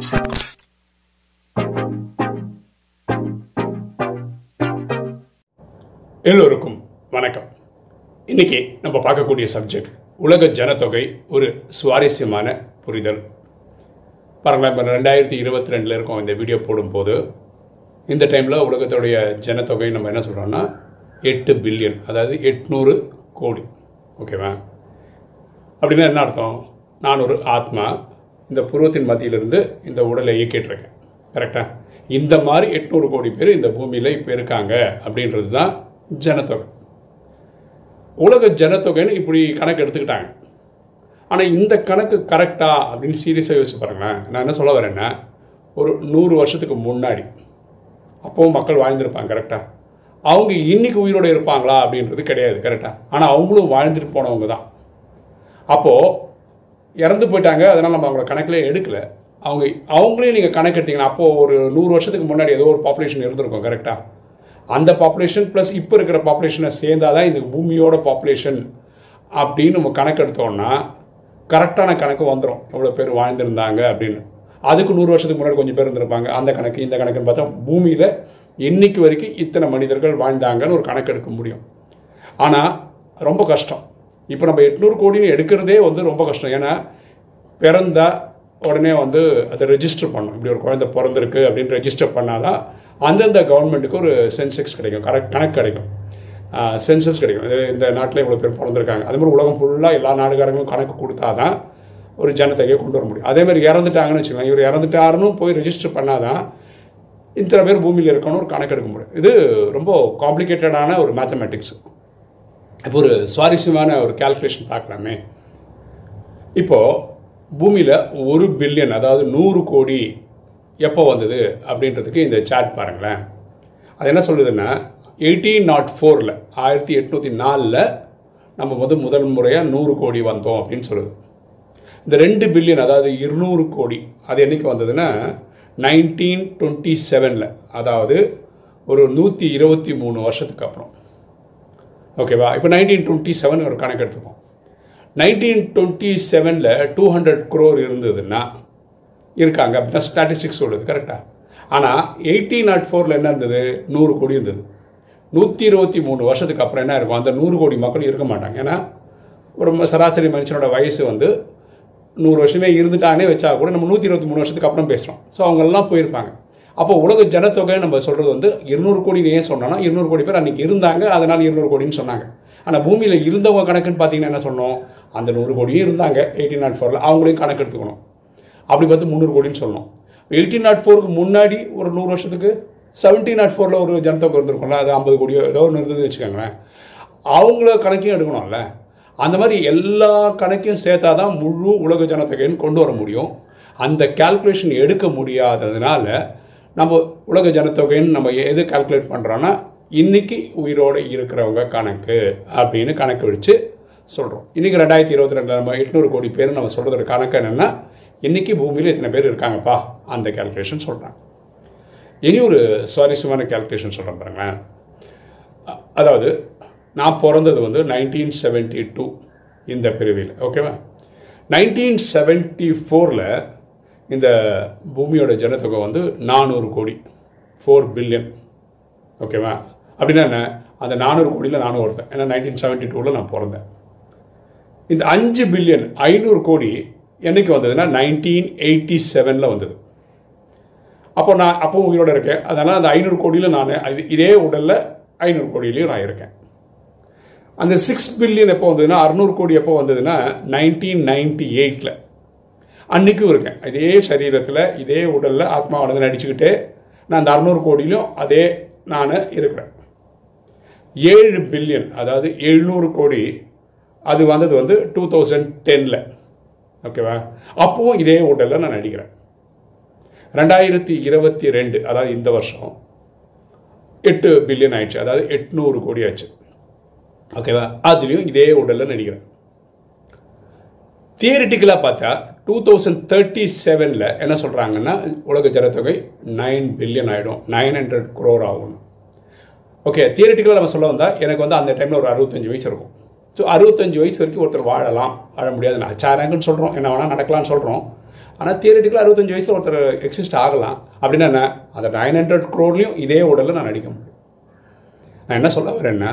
எல்லோருக்கும் வணக்கம் இன்னைக்கு நம்ம பார்க்கக்கூடிய சப்ஜெக்ட் உலக ஜனத்தொகை ஒரு சுவாரஸ்யமான புரிதல் பாருங்களேன் இப்போ ரெண்டாயிரத்தி இருபத்தி ரெண்டில் இருக்கோம் இந்த வீடியோ போடும்போது இந்த டைமில் உலகத்துடைய ஜனத்தொகை நம்ம என்ன சொல்கிறோம்னா எட்டு பில்லியன் அதாவது எட்நூறு கோடி ஓகேவா அப்படின்னா என்ன அர்த்தம் நான் ஒரு ஆத்மா இந்த புருவத்தின் மத்தியிலிருந்து இந்த உடலை இயக்கிட்டு இருக்கேன் கரெக்டாக இந்த மாதிரி எட்நூறு கோடி பேர் இந்த பூமியில் இப்போ இருக்காங்க அப்படின்றது தான் ஜனத்தொகை உலக ஜனத்தொகைன்னு இப்படி கணக்கு எடுத்துக்கிட்டாங்க ஆனால் இந்த கணக்கு கரெக்டா அப்படின்னு சீரியஸாக யோசிச்சு பாருங்களேன் நான் என்ன சொல்ல வரேன்னா ஒரு நூறு வருஷத்துக்கு முன்னாடி அப்போவும் மக்கள் வாழ்ந்திருப்பாங்க கரெக்டாக அவங்க இன்னைக்கு உயிரோடு இருப்பாங்களா அப்படின்றது கிடையாது கரெக்டாக ஆனால் அவங்களும் வாழ்ந்துட்டு போனவங்க தான் அப்போது இறந்து போயிட்டாங்க அதனால் நம்ம அவங்கள கணக்கிலே எடுக்கல அவங்க அவங்களையும் நீங்கள் கணக்கு எடுத்தீங்கன்னா அப்போது ஒரு நூறு வருஷத்துக்கு முன்னாடி ஏதோ ஒரு பாப்புலேஷன் இருந்திருக்கும் கரெக்டாக அந்த பாப்புலேஷன் ப்ளஸ் இப்போ இருக்கிற பாப்புலேஷனை சேர்ந்தாதான் தான் இந்த பூமியோட பாப்புலேஷன் அப்படின்னு நம்ம கணக்கு எடுத்தோம்னா கரெக்டான கணக்கு வந்துடும் எவ்வளோ பேர் வாழ்ந்திருந்தாங்க அப்படின்னு அதுக்கு நூறு வருஷத்துக்கு முன்னாடி கொஞ்சம் பேர் இருந்திருப்பாங்க அந்த கணக்கு இந்த கணக்குன்னு பார்த்தா பூமியில் இன்னைக்கு வரைக்கும் இத்தனை மனிதர்கள் வாழ்ந்தாங்கன்னு ஒரு கணக்கு எடுக்க முடியும் ஆனால் ரொம்ப கஷ்டம் இப்போ நம்ம எட்நூறு கோடின்னு எடுக்கிறதே வந்து ரொம்ப கஷ்டம் ஏன்னா பிறந்தா உடனே வந்து அதை ரெஜிஸ்டர் பண்ணணும் இப்படி ஒரு குழந்தை பிறந்திருக்கு அப்படின்னு ரெஜிஸ்டர் பண்ணாதான் அந்தந்த கவர்மெண்ட்டுக்கு ஒரு சென்செக்ஸ் கிடைக்கும் கரெக்ட் கணக்கு கிடைக்கும் சென்சஸ் கிடைக்கும் இது இந்த நாட்டில் இவ்வளோ பேர் பிறந்திருக்காங்க அதே மாதிரி உலகம் ஃபுல்லாக எல்லா நாடுகாரங்களும் கணக்கு கொடுத்தா தான் ஒரு ஜனத்தொகையை கொண்டு வர முடியும் அதே மாதிரி இறந்துட்டாங்கன்னு வச்சுக்கோங்க இவர் இறந்துட்டாருன்னு போய் ரெஜிஸ்டர் பண்ணாதான் இத்தனை பேர் பூமியில் இருக்கணும்னு ஒரு கணக்கு எடுக்க முடியும் இது ரொம்ப காம்ப்ளிகேட்டடான ஒரு மேத்தமெட்டிக்ஸ் இப்போ ஒரு சுவாரஸ்யமான ஒரு கால்குலேஷன் பார்க்கலாமே இப்போது பூமியில் ஒரு பில்லியன் அதாவது நூறு கோடி எப்போ வந்தது அப்படின்றதுக்கு இந்த சார்ட் பாருங்களேன் அது என்ன சொல்லுதுன்னா எயிட்டீன் நாட் ஃபோரில் ஆயிரத்தி எட்நூற்றி நாலில் நம்ம வந்து முதல் முறையாக நூறு கோடி வந்தோம் அப்படின்னு சொல்லுது இந்த ரெண்டு பில்லியன் அதாவது இருநூறு கோடி அது என்றைக்கு வந்ததுன்னா நைன்டீன் டுவெண்ட்டி செவனில் அதாவது ஒரு நூற்றி இருபத்தி மூணு வருஷத்துக்கு அப்புறம் ஓகேவா இப்போ நைன்டீன் டுவெண்ட்டி செவன் ஒரு கணக்கு எடுத்துப்போம் நைன்டீன் டுவெண்ட்டி செவனில் டூ ஹண்ட்ரட் குரோர் இருந்ததுன்னா இருக்காங்க அப்படி தான் ஸ்டாட்டிஸ்டிக்ஸ் சொல்லுது கரெக்டாக ஆனால் எயிட்டீன் நாட் ஃபோரில் என்ன இருந்தது நூறு கோடி இருந்தது நூற்றி இருபத்தி மூணு வருஷத்துக்கு அப்புறம் என்ன இருக்கும் அந்த நூறு கோடி மக்கள் இருக்க மாட்டாங்க ஏன்னா ஒரு சராசரி மனுஷனோட வயசு வந்து நூறு வருஷமே இருந்துட்டானே வச்சா கூட நம்ம நூற்றி இருபத்தி மூணு வருஷத்துக்கு அப்புறம் பேசுகிறோம் ஸோ அவங்கெல்லாம் போயிருப்பாங்க அப்போ உலக ஜனத்தொகை நம்ம சொல்கிறது வந்து இருநூறு கோடின்னு ஏன் சொன்னோன்னா இருநூறு கோடி பேர் அன்றைக்கி இருந்தாங்க அதனால் இருநூறு கோடின்னு சொன்னாங்க ஆனால் பூமியில் இருந்தவங்க கணக்குன்னு பார்த்தீங்கன்னா என்ன சொன்னோம் அந்த நூறு கோடியும் இருந்தாங்க எயிட்டீன் நாட் ஃபோரில் அவங்களையும் கணக்கு எடுத்துக்கணும் அப்படி பார்த்து முந்நூறு கோடின்னு சொல்லணும் எயிட்டீன் நாட் ஃபோருக்கு முன்னாடி ஒரு நூறு வருஷத்துக்கு செவன்டீன் நாட் ஃபோரில் ஒரு ஜனத்தொகை இருந்திருக்கும்ல அது ஐம்பது கோடியோ ஏதோ ஒன்று இருந்தது வச்சுக்கோங்களேன் அவங்கள கணக்கையும் எடுக்கணும்ல அந்த மாதிரி எல்லா கணக்கையும் சேர்த்தா தான் முழு உலக ஜனத்தொகைன்னு கொண்டு வர முடியும் அந்த கால்குலேஷன் எடுக்க முடியாததுனால நம்ம உலக ஜனத்தொகைன்னு நம்ம எது கால்குலேட் பண்ணுறோன்னா இன்னைக்கு உயிரோடு இருக்கிறவங்க கணக்கு அப்படின்னு கணக்கு வச்சு சொல்கிறோம் இன்றைக்கி ரெண்டாயிரத்தி இருபத்தி ரெண்டில் நம்ம எட்நூறு கோடி பேர் நம்ம சொல்கிறதோட கணக்கு என்னென்னா இன்றைக்கி பூமியில் இத்தனை பேர் இருக்காங்கப்பா அந்த கேல்குலேஷன் சொல்கிறாங்க இனி ஒரு சுவாரஸ்யமான கேல்குலேஷன் சொல்கிறேன் பாருங்களேன் அதாவது நான் பிறந்தது வந்து நைன்டீன் செவன்ட்டி டூ இந்த பிரிவில் ஓகேவா நைன்டீன் செவன்ட்டி ஃபோரில் இந்த பூமியோட ஜனத்தொகை வந்து நானூறு கோடி ஃபோர் பில்லியன் ஓகேவா அப்படின்னா என்ன அந்த நானூறு கோடியில் நானும் ஒருத்தன் ஏன்னா நைன்டீன் செவன்ட்டி டூவில் நான் பிறந்தேன் இந்த அஞ்சு பில்லியன் ஐநூறு கோடி என்னைக்கு வந்ததுன்னா நைன்டீன் எயிட்டி செவனில் வந்தது அப்போ நான் அப்போ உயிரோடு இருக்கேன் அதனால் அந்த ஐநூறு கோடியில் நான் இதே உடலில் ஐநூறு கோடியிலையும் நான் இருக்கேன் அந்த சிக்ஸ் பில்லியன் எப்போ வந்ததுன்னா அறுநூறு கோடி எப்போ வந்ததுன்னா நைன்டீன் நைன்டி எயிட்டில் அன்றைக்கும் இருக்கேன் இதே சரீரத்தில் இதே உடலில் ஆத்மாவானது நடிச்சுக்கிட்டே நான் அந்த அறுநூறு கோடியிலும் அதே நான் இருக்கிறேன் ஏழு பில்லியன் அதாவது எழுநூறு கோடி அது வந்தது வந்து டூ தௌசண்ட் டெனில் ஓகேவா அப்போவும் இதே உடலில் நான் நடிக்கிறேன் ரெண்டாயிரத்தி இருபத்தி ரெண்டு அதாவது இந்த வருஷம் எட்டு பில்லியன் ஆயிடுச்சு அதாவது எட்நூறு கோடி ஆச்சு ஓகேவா அதுலேயும் இதே உடலில் நடிக்கிறேன் தியரிட்டிக்கலாக பார்த்தா டூ தௌசண்ட் தேர்ட்டி செவனில் என்ன சொல்கிறாங்கன்னா உலக ஜனத்தொகை நைன் பில்லியன் ஆகிடும் நைன் ஹண்ட்ரட் குரோர் ஆகும் ஓகே தியரிட்டிக்கலாக நம்ம சொல்ல வந்தால் எனக்கு வந்து அந்த டைமில் ஒரு அறுபத்தஞ்சு வயசு இருக்கும் ஸோ அறுபத்தஞ்சு வயசு வரைக்கும் ஒருத்தர் வாழலாம் வாழ முடியாது நான் சாராங்கன்னு சொல்கிறோம் என்ன வேணால் நடக்கலாம்னு சொல்கிறோம் ஆனால் தியரட்டிக்கலாக அறுபத்தஞ்சு வயசில் ஒருத்தர் எக்ஸிஸ்ட் ஆகலாம் அப்படின்னா என்ன அந்த நைன் ஹண்ட்ரட் க்ரோர்லையும் இதே உடலில் நான் நடிக்க முடியும் நான் என்ன சொல்ல வரேன்னா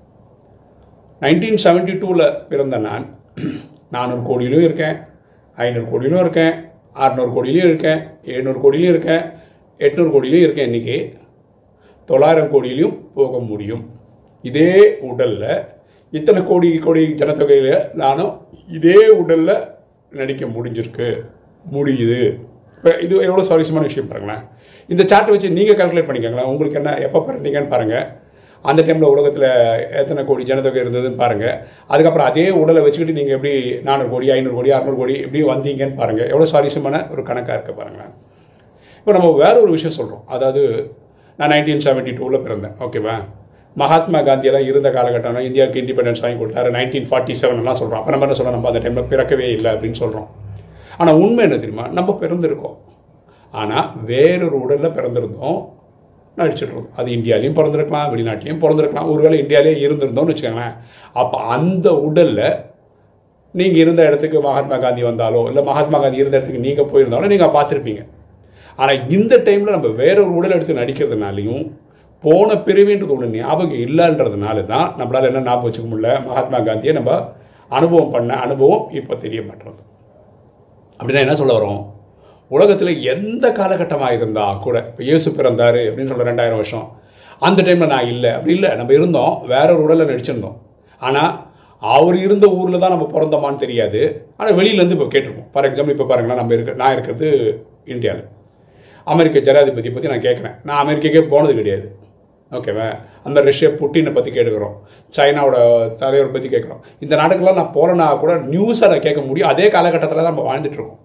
நைன்டீன் செவன்டி டூவில் பிறந்த நான் நானூறு கோடியிலும் இருக்கேன் ஐநூறு கோடியிலும் இருக்கேன் அறநூறு கோடியிலையும் இருக்கேன் எழுநூறு கோடியிலையும் இருக்கேன் எட்நூறு கோடியிலையும் இருக்கேன் இன்றைக்கி தொள்ளாயிரம் கோடியிலையும் போக முடியும் இதே உடலில் இத்தனை கோடி கோடி ஜனத்தொகையில் நானும் இதே உடலில் நடிக்க முடிஞ்சிருக்கு முடியுது இப்போ இது எவ்வளோ சுவாரஸ்யமான விஷயம் பாருங்களேன் இந்த சார்ட்டை வச்சு நீங்கள் கால்குலேட் பண்ணிக்கோங்களேன் உங்களுக்கு என்ன எப்போ பிறந்தீங்கன்னு பாருங்கள் அந்த டைமில் உலகத்தில் எத்தனை கோடி ஜனத்தொகை இருந்ததுன்னு பாருங்கள் அதுக்கப்புறம் அதே உடலை வச்சுக்கிட்டு நீங்கள் எப்படி நானூறு கோடி ஐநூறு கோடி அறநூறு கோடி எப்படி வந்தீங்கன்னு பாருங்கள் எவ்வளோ சுவாரஸ்யமான ஒரு கணக்காக இருக்க பாருங்களேன் இப்போ நம்ம வேற ஒரு விஷயம் சொல்கிறோம் அதாவது நான் நைன்டீன் செவன்ட்டி டூவில் பிறந்தேன் ஓகேவா மகாத்மா காந்தியெல்லாம் இருந்த காலகட்டம் இந்தியாவுக்கு இண்டிபெண்டன்ஸ் வாங்கி கொடுத்தாரு நைன்டீன் ஃபார்ட்டி செவன்லாம் சொல்கிறோம் அப்போ நம்ம என்ன சொல்கிறோம் நம்ம அந்த டைமில் பிறக்கவே இல்லை அப்படின்னு சொல்கிறோம் ஆனால் உண்மை என்ன தெரியுமா நம்ம பிறந்திருக்கோம் ஆனால் வேறொரு உடலில் பிறந்திருந்தோம் நடிச்சிட்ருக்கோம் அது இந்தியாலையும் பிறந்திருக்கலாம் வெளிநாட்டிலையும் பிறந்திருக்கலாம் ஒருவேளை இந்தியாவிலே இருந்திருந்தோம்னு வச்சுக்கோங்களேன் அப்போ அந்த உடலில் நீங்கள் இருந்த இடத்துக்கு மகாத்மா காந்தி வந்தாலோ இல்லை மகாத்மா காந்தி இருந்த இடத்துக்கு நீங்கள் போயிருந்தாலும் நீங்கள் பார்த்துருப்பீங்க ஆனால் இந்த டைமில் நம்ம வேற ஒரு உடல் எடுத்து நடிக்கிறதுனாலையும் போன பிரிவுன்றது ஒன்று ஞாபகம் இல்லைன்றதுனால தான் நம்மளால் என்ன ஞாபகம் வச்சுக்க முடியல மகாத்மா காந்தியை நம்ம அனுபவம் பண்ண அனுபவம் இப்போ தெரிய மாட்டேறது அப்படின்னா என்ன சொல்ல வரோம் உலகத்தில் எந்த காலகட்டமாக இருந்தால் கூட இப்போ இயேசு பிறந்தார் அப்படின்னு சொல்ல ரெண்டாயிரம் வருஷம் அந்த டைமில் நான் இல்லை அப்படி இல்லை நம்ம இருந்தோம் வேற ஒரு உடலில் நடிச்சிருந்தோம் ஆனால் அவர் இருந்த ஊரில் தான் நம்ம பிறந்தோமான்னு தெரியாது ஆனால் வெளியிலேருந்து இப்போ கேட்டிருக்கோம் ஃபார் எக்ஸாம்பிள் இப்போ பாருங்களேன் நம்ம இருக்க நான் இருக்கிறது இந்தியாவில் அமெரிக்க ஜனாதிபதி பற்றி நான் கேட்குறேன் நான் அமெரிக்காக்கே போனது கிடையாது ஓகேவா அந்த ரஷ்யா புட்டினை பற்றி கேட்குறோம் சைனாவோட தலைவர் பற்றி கேட்குறோம் இந்த நாட்டுக்கெல்லாம் நான் போகிறேன்னா கூட நியூஸை நான் கேட்க முடியும் அதே காலகட்டத்தில் தான் நம்ம வாழ்ந்துட்டு இருக்கோம்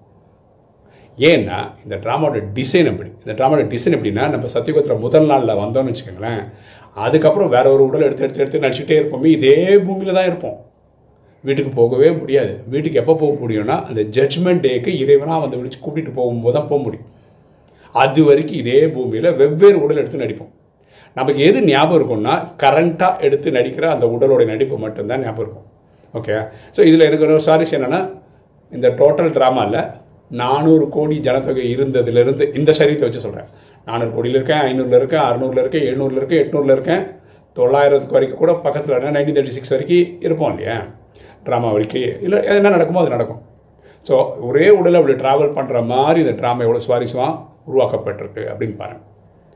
ஏன்னா இந்த ட்ராமாவோட டிசைன் எப்படி இந்த ட்ராமாவோட டிசைன் எப்படின்னா நம்ம சத்தியகுத்திர முதல் நாளில் வந்தோம்னு வச்சுக்கோங்களேன் அதுக்கப்புறம் வேற ஒரு உடல் எடுத்து எடுத்து எடுத்து நடிச்சுட்டே இருப்போமே இதே பூமியில் தான் இருப்போம் வீட்டுக்கு போகவே முடியாது வீட்டுக்கு எப்போ போக முடியும்னா அந்த ஜட்ஜ்மெண்ட் டேக்கு இறைவனாக வந்து விழிச்சு கூட்டிகிட்டு போகும்போது தான் போக முடியும் அது வரைக்கும் இதே பூமியில் வெவ்வேறு உடல் எடுத்து நடிப்போம் நமக்கு எது ஞாபகம் இருக்கும்னா கரண்ட்டாக எடுத்து நடிக்கிற அந்த உடலோட நடிப்பு மட்டும்தான் ஞாபகம் இருக்கும் ஓகே ஸோ இதில் எனக்கு ஒரு சாரிஸ் என்னென்னா இந்த டோட்டல் ட்ராமாவில் நானூறு கோடி ஜனத்தொகை இருந்ததுலேருந்து இந்த சரீரத்தை வச்சு சொல்கிறேன் நானூறு கோடியில் இருக்கேன் ஐநூறில் இருக்கேன் அறுநூறில் இருக்கேன் எழுநூறில் இருக்கேன் எட்நூறில் இருக்கேன் தொள்ளாயிரத்துக்கு வரைக்கும் கூட பக்கத்தில் நைன்டீன் தேர்ட்டி சிக்ஸ் வரைக்கும் இருப்போம் இல்லையா ட்ராமா வரைக்கும் இல்லை என்ன நடக்குமோ அது நடக்கும் ஸோ ஒரே உடலை அப்படி ட்ராவல் பண்ணுற மாதிரி இந்த ட்ராமா எவ்வளோ சுவாரஸ்யமாக உருவாக்கப்பட்டிருக்கு அப்படின்னு பாருங்கள்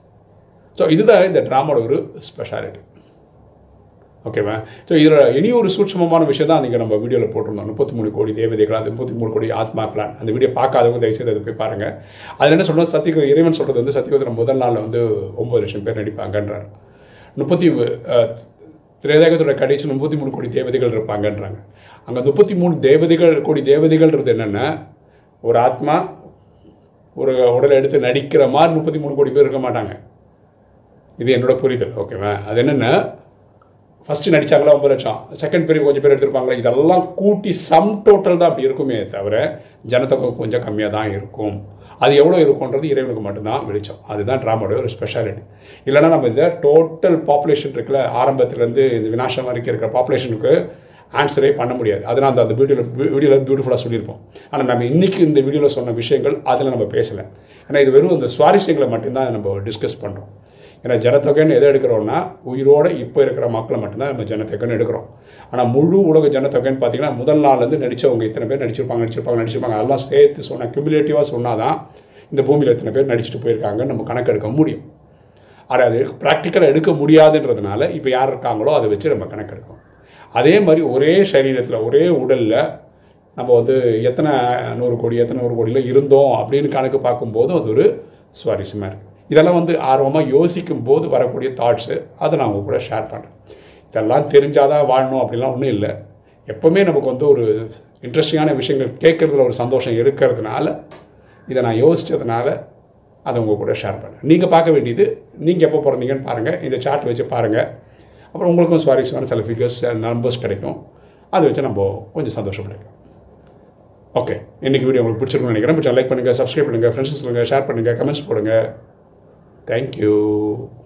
ஸோ இதுதான் இந்த ட்ராமாவோட ஒரு ஸ்பெஷாலிட்டி ஓகேவா ஸோ இதில் இனி ஒரு சூட்சமமான விஷயம் தான் நீங்கள் நம்ம வீடியோவில் போட்டிருந்தோம் முப்பத்தி மூணு கோடி தேவதைகள் அந்த முப்பத்தி மூணு கோடி ஆத்மாக்களான் அந்த வீடியோ பார்க்காதவங்க தயவுசெய்து அதை போய் பாருங்கள் அதில் என்ன சொல்கிறோம் சத்திய இறைவன் சொல்கிறது வந்து சத்தியோதரம் முதல் நாளில் வந்து ஒம்பது லட்சம் பேர் நடிப்பாங்கன்றார் முப்பத்தி திரேதாகத்தோட கடைசி முப்பத்தி மூணு கோடி தேவதைகள் இருப்பாங்கன்றாங்க அங்கே முப்பத்தி மூணு தேவதைகள் கோடி தேவதைகள்ன்றது என்னென்னா ஒரு ஆத்மா ஒரு உடலை எடுத்து நடிக்கிற மாதிரி முப்பத்தி மூணு கோடி பேர் இருக்க மாட்டாங்க இது என்னோட புரிதல் ஓகேவா அது என்னென்னா ஃபஸ்ட்டு நடித்தாங்களா ஒம்பது லட்சம் செகண்ட் பிரிவு கொஞ்சம் பேர் எடுத்திருப்பாங்களா இதெல்லாம் கூட்டி சம் டோட்டல் தான் அப்படி இருக்குமே தவிர ஜனத்தொகை கொஞ்சம் கம்மியாக தான் இருக்கும் அது எவ்வளோ இருக்குன்றது இறைவனுக்கு மட்டும்தான் வெளிச்சம் அதுதான் ட்ராமாவோட ஒரு ஸ்பெஷாலிட்டி இல்லைனா நம்ம இந்த டோட்டல் பாப்புலேஷன் இருக்குல்ல ஆரம்பத்துலேருந்து இந்த வினாசம் வரைக்கும் இருக்கிற பாப்புலேஷனுக்கு ஆன்சரே பண்ண முடியாது அதனால் அந்த அந்த வீடியோவில் வீடியோவில் பியூட்டிஃபுல்லாக சொல்லியிருப்போம் ஆனால் நம்ம இன்றைக்கி இந்த வீடியோவில் சொன்ன விஷயங்கள் அதில் நம்ம பேசலை ஏன்னா இது வெறும் இந்த சுவாரஸ்யங்களை மட்டும்தான் நம்ம டிஸ்கஸ் பண்ணுறோம் ஏன்னா ஜனத்தொகைன்னு எதை எடுக்கிறோம்னா உயிரோடு இப்போ இருக்கிற மக்களை மட்டும்தான் நம்ம ஜனத்தொகைன்னு எடுக்கிறோம் ஆனால் முழு உலக ஜனத்தொகைன்னு பார்த்தீங்கன்னா முதல் நாள்லேருந்து நடித்தவங்க இத்தனை பேர் நடிச்சிருப்பாங்க நடிச்சிருப்பாங்க நடிச்சிருப்பாங்க அதெல்லாம் சேர்த்து சொன்னால் கியூமுலேட்டிவாக சொன்னால் தான் இந்த பூமியில் எத்தனை பேர் நடிச்சுட்டு போயிருக்காங்கன்னு நம்ம கணக்கு எடுக்க முடியும் ஆனால் அது ப்ராக்டிக்கலாக எடுக்க முடியாதுன்றதுனால இப்போ யார் இருக்காங்களோ அதை வச்சு நம்ம கணக்கு எடுக்கணும் அதே மாதிரி ஒரே சரீரத்தில் ஒரே உடலில் நம்ம வந்து எத்தனை நூறு கோடி எத்தனை நூறு கோடியில் இருந்தோம் அப்படின்னு கணக்கு பார்க்கும்போது அது ஒரு சுவாரஸ்யமாக இருக்குது இதெல்லாம் வந்து ஆர்வமாக யோசிக்கும் போது வரக்கூடிய தாட்ஸு அதை நான் உங்க கூட ஷேர் பண்ணுறேன் இதெல்லாம் தெரிஞ்சாதான் வாழணும் அப்படிலாம் ஒன்றும் இல்லை எப்போவுமே நமக்கு வந்து ஒரு இன்ட்ரெஸ்டிங்கான விஷயங்கள் கேட்குறதுல ஒரு சந்தோஷம் இருக்கிறதுனால இதை நான் யோசித்ததுனால அதை உங்கள் கூட ஷேர் பண்ணேன் நீங்கள் பார்க்க வேண்டியது நீங்கள் எப்போ பிறந்தீங்கன்னு பாருங்கள் இந்த சார்ட் வச்சு பாருங்கள் அப்புறம் உங்களுக்கும் சுவாரஸ்யமான சில ஃபிகர்ஸ் நம்பர்ஸ் கிடைக்கும் அதை வச்சு நம்ம கொஞ்சம் சந்தோஷப்படுங்க ஓகே இன்றைக்கி வீடியோ உங்களுக்கு பிடிச்சிருக்கும்னு நினைக்கிறேன் பிடிச்சா லைக் பண்ணுங்கள் சப்ஸ்கிரைப் பண்ணுங்கள் ஃப்ரெண்ட்ஸ் சொல்லுங்கள் ஷேர் பண்ணுங்கள் கமெண்ட்ஸ் போடுங்க தேங்க்யூ